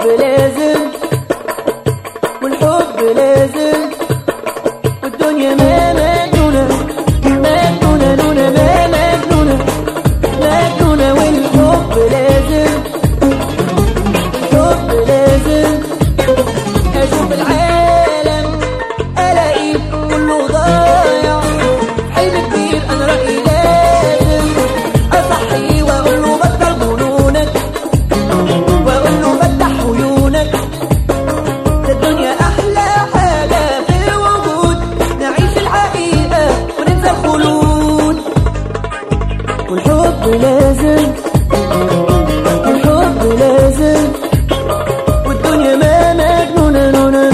لازم والحب لازم والدنيا ما مجنونة مجنونة لونة ما مجنونة مجنونة والحب لازم الحب لازم أشوف العالم ألاقيه كله ضايع حلم كبير أنا رأيي لازم أصحي وأقول له بطل جنونك وأقول له فتح عيونك ده الدنيا أحلى حاجة في الوجود نعيش الحقيقة وننسى الخلود والحب لازم الحب لازم والدنيا ما مجنونة نونة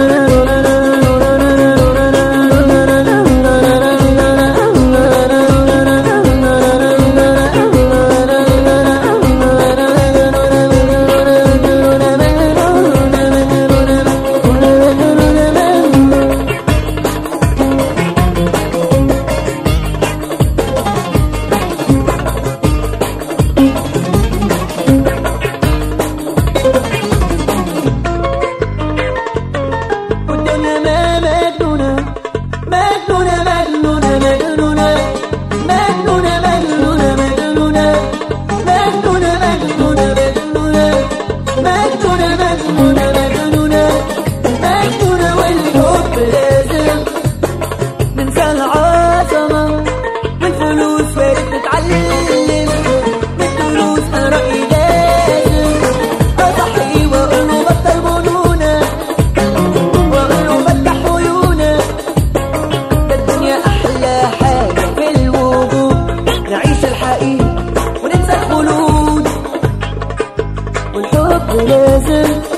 والدنيا ما مجنونة مجنونة مجنونة مجنونة مجنونة مجنونة مجنونة مجنونة مجنونة مجنونة مجنونة مجنونة مجنونة مجنونة والحب لازم ننسى العظمة والفلوس فارق نتعلم من دروس أنا رأيي لازم أضحي وأقول له بطل جنونة واقول له فتح عيونك ده الدنيا احلى حاجه في الوجود نعيش الحقيقه وننسى الخلود والحب لازم